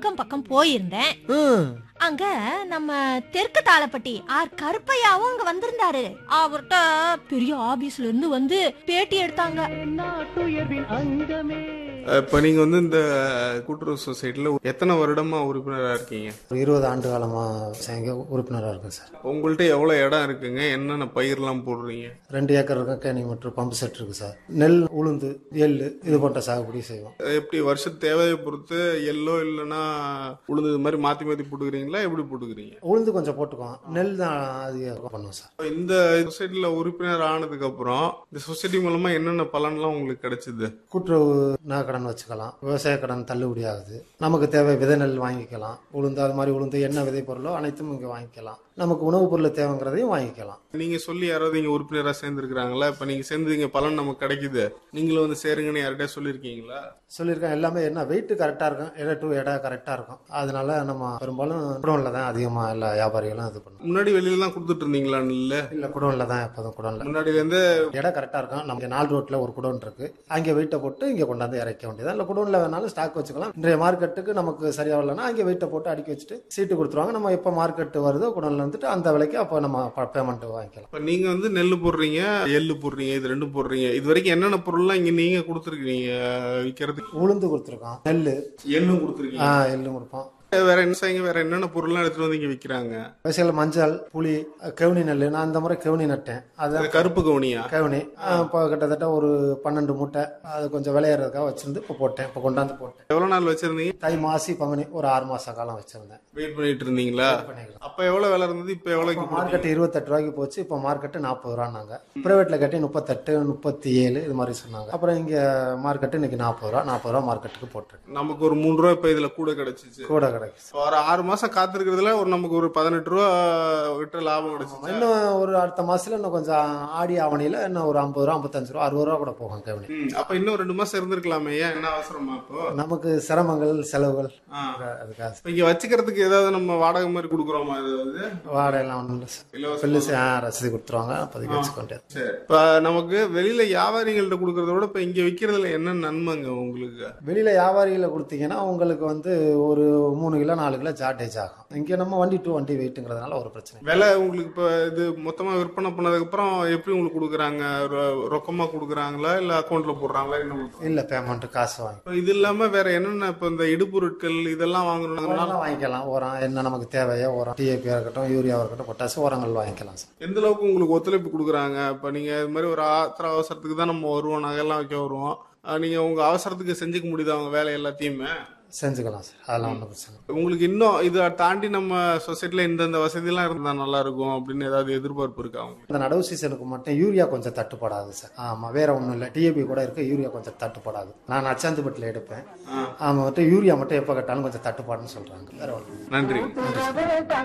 சங்கம் பக்கம் போயிருந்தேன் ம். அங்க நம்ம தெற்கு தாளப்பட்டி ஆர் கருப்பையாவும் அங்க வந்திருந்தாரு அவர்கிட்ட பெரிய ஆபீஸ்ல இருந்து வந்து பேட்டி எடுத்தாங்க இப்ப நீங்க வந்து இந்த கூட்டுறவு சொசைட்டில எத்தனை வருடமா உறுப்பினரா இருக்கீங்க ஒரு இருபது ஆண்டு காலமா சேர்ங்க உறுப்பினராக இருக்கேன் சார் உங்கள்ட்ட எவ்வளவு இடம் இருக்குங்க என்னென்ன பயிர்லாம் போடுறீங்க ரெண்டு ஏக்கர் இருக்கும் கேணி மற்றும் பம்பு செட் இருக்கு சார் நெல் உளுந்து எள்ளு இது போன்ற சாகுபடி செய்வோம் எப்படி வருஷ தேவையை பொறுத்து எல்லோ இல்லைன்னா உளுந்து இது மாதிரி மாத்தி மாத்தி போட்டுக்கிறீங்களா எப்படி போட்டுக்கிறீங்க உளுந்து கொஞ்சம் போட்டுக்குவோம் நெல் தான் அதிகம் பண்ணுவோம் சார் இந்த சொசைட்டில உறுப்பினர் ஆனதுக்கு அப்புறம் இந்த சொசைட்டி மூலமா என்னென்ன பலன்லாம் உங்களுக்கு கிடைச்சது கூட்டுறவு நகை வச்சுக்கலாம் விவசாய கடன் தள்ளுபடி ஆகுது நமக்கு தேவை விதை நெல் வாங்கிக்கலாம் உளுந்து அது மாதிரி உளுந்து என்ன விதை பொருளோ அனைத்தும் இங்கே வாங்கிக்கலாம் நமக்கு உணவுப் பொருள் தேவைங்கிறதையும் வாங்கிக்கலாம் நீங்க சொல்லி யாராவது இங்க உறுப்பினரா சேர்ந்திருக்கிறாங்களா இப்ப நீங்க சேர்ந்தீங்க பலன் நமக்கு கிடைக்குது நீங்களும் வந்து சேருங்கன்னு யார்கிட்டயா சொல்லியிருக்கீங்களா சொல்லியிருக்கேன் எல்லாமே என்ன வெயிட் கரெக்டாக இருக்கும் எடை டு எடை கரெக்டாக இருக்கும் அதனால நம்ம பெரும்பாலும் குடோனில் தான் அதிகமாக எல்லா வியாபாரிகளும் இது பண்ணுவோம் முன்னாடி வெளியில தான் கொடுத்துட்டு இருந்தீங்களா இல்ல இல்லை குடோனில் தான் எப்போதும் குடோனில் முன்னாடில இருந்து எடை கரெக்டாக இருக்கும் நமக்கு நாலு ரோட்டில் ஒரு குடோன் இருக்கு அங்கே வெயிட்டை போட்டு இங்கே கொண்டாந்து இறக்க வேண்டியது இல்லை குடோனில் வேணாலும் ஸ்டாக் வச்சுக்கலாம் இன்றைய மார்க்கெட்டுக்கு நமக்கு சரியாக வரலன்னா அங்கே வெயிட்டை போட்டு அடுக்கி வச்சுட்டு சீட்டு கொடுத்துருவாங்க நம்ம எப்போ மார்க்கெட் வருதோ குடோனில் வந்துட்டு அந்த விலைக்கு அப்போ நம்ம பேமெண்ட் வாங்கிக்கலாம் இப்ப நீங்க வந்து நெல் போடுறீங்க எள்ளு போடுறீங்க இது ரெண்டும் போடுறீங்க இது வரைக்கும் என்னென்ன பொருள்லாம் இங்க நீங்க கொடுத்துருக்கீங்க விற்கிறதுக்கு உளுந்து கொடுத்துருக்கோம் நெல் எள்ளும் கொடுத்துருக்கீங்க எள்ளும் கொடுப்போம் வேற என்ன செய்யுங்க வேற என்னென்ன பொருள்லாம் எடுத்துட்டு வந்து இங்க விற்கிறாங்க விவசாயிகள் மஞ்சள் புளி கவுனி நெல் நான் இந்த முறை கவுனி நட்டேன் அது இது கருப்பு கவுனியா கவுனி இப்போ கிட்டத்தட்ட ஒரு பன்னெண்டு மூட்டை அது கொஞ்சம் விளையிறதுக்காக வச்சிருந்து இப்போ போட்டேன் இப்போ கொண்டாந்து போட்டேன் எவ்வளவு நாள் வச்சிருந்தீங்க தை மாசி பங்குனி ஒரு ஆறு மாச காலம் வச்சிருந்தேன் வெயிட் பண்ணிட்டு இருந்தீங்களா பண்ணிக்கலாம் அப்ப எவ்வளவு விலை இருந்தது இப்ப எவ்வளவுக்கு போடுறீங்க? மார்க்கெட் இருபத்தெட்டு ரூபாய்க்கு போச்சு இப்போ மார்க்கெட்டு நாற்பது ரூபான்னாங்க பிரைவேட்ல கட்டி முப்பத்தெட்டு முப்பத்தி ஏழு இது மாதிரி சொன்னாங்க அப்புறம் இங்க மார்க்கெட்டு இன்னைக்கு நாற்பது ரூபா நாற்பது ரூபா மார்க்கெட்டுக்கு போட்டிருக்கு நமக்கு ஒரு மூணு ரூபா இப்ப இதுல கூட கிடைச்சிச்சு கூட கிடைக்கும் இப்ப ஒரு ஆறு மாசம் காத்திருக்கிறதுல ஒரு நமக்கு ஒரு பதினெட்டு ரூபா கிட்ட லாபம் கிடைச்சிச்சு இன்னும் ஒரு அடுத்த மாசத்துல இன்னும் கொஞ்சம் ஆடி ஆவணியில இன்னும் ஒரு ஐம்பது ரூபா ஐம்பத்தஞ்சு ரூபா அறுபது ரூபா கூட போகும் கவுனி ம், அப்ப இன்னும் ரெண்டு மாசம் இருந்திருக்கலாமே ஏன் என்ன அவசரமா இப்போ நமக்கு சிரமங்கள் செலவுகள் ஆ. அதுக்காக இப்ப இங்க வச்சுக்கிறதுக்கு ஏதாவது நம்ம வாடகை மாதிரி கொடுக்குறோமா ஏதாவது வாடகைலாம் ஒன்றும் இல்லை சார் இலவச பில்லு ஆ, ரசீது கொடுத்துருவாங்க அப்போதைக்கு வச்சுக்கொண்டே சரி இப்ப நமக்கு வெளியில வியாபாரிகள்ட்ட கொடுக்கறத விட இப்ப இங்க விக்கிறதுல என்ன நன்மைங்க உங்களுக்கு வெளியில வியாபாரிகளை கொடுத்தீங்கன்னா உங்களுக்கு வந்து ஒரு மூணு கிலோ நாலு கிலோ ஜார்டேஜ் ஆகும் இங்கே நம்ம வண்டி டு வண்டி வெயிட்டுங்கிறதுனால ஒரு பிரச்சனை இல்லை. விலை உங்களுக்கு இப்ப இது மொத்தமா விற்பனை பண்ணதுக்கு அப்புறம் எப்படி உங்களுக்கு கொடுக்குறாங்க ரொ- ரொக்கமா கொடுக்குறாங்களா இல்ல அக்கௌண்ட்ல போடுறாங்களா என்ன கொடுக்குறாங்க? இல்ல பேமெண்ட் காசு வாங்கி இப்ப இது இல்லாம வேற என்னென்ன இப்ப இந்த இடுபொருட்கள் இதெல்லாம் வாங்கணும்னா உரம்லாம் வாங்கிக்கலாம் உரம் என்ன நமக்கு தேவையோ உரம் டிஏபியாக இருக்கட்டும் யூரியாவாக இருக்கட்டும் பொட்டாசு உரங்கள் வாங்கிக்கலாம் சார் எந்த அளவுக்கு உங்களுக்கு ஒத்துழைப்பு கொடுக்குறாங்க இப்ப நீங்க இது மாதிரி ஒரு ஆத்திர அவசரத்துக்கு தான் நம்ம வருவோம் நகையெல்லாம் வைக்க வருவோம் அஹ் நீங்க உங்க அவசரத்துக்கு செஞ்சுக்க முடியுதா அவங்க வேலை எல்லாத்தையுமே செஞ்சுக்கலாம் சார் அதெல்லாம் ஒன்றும் பிரச்சனை இல்லை. உங்களுக்கு இன்னும் இதை தாண்டி நம்ம சொசைட்டில இந்தந்த வசதியெல்லாம் இருந்தா நல்லா இருக்கும் அப்படின்னு ஏதாவது எதிர்பார்ப்பு இருக்கா உங்களுக்கு இந்த நடவு சீசனுக்கு மட்டும் யூரியா கொஞ்சம் தட்டுப்படாது சார் ஆமா வேற ஒன்றும் இல்லை டிஏபி கூட இருக்கு யூரியா கொஞ்சம் தட்டுப்படாது நான் அச்சாந்துப்பட்டில் எடுப்பேன் ஆமா மட்டும் யூரியா மட்டும் எப்போ கேட்டாலும் கொஞ்சம் தட்டுப்பாடுன்னு சொல்றாங்க வேற ஒன்றும் நன்றி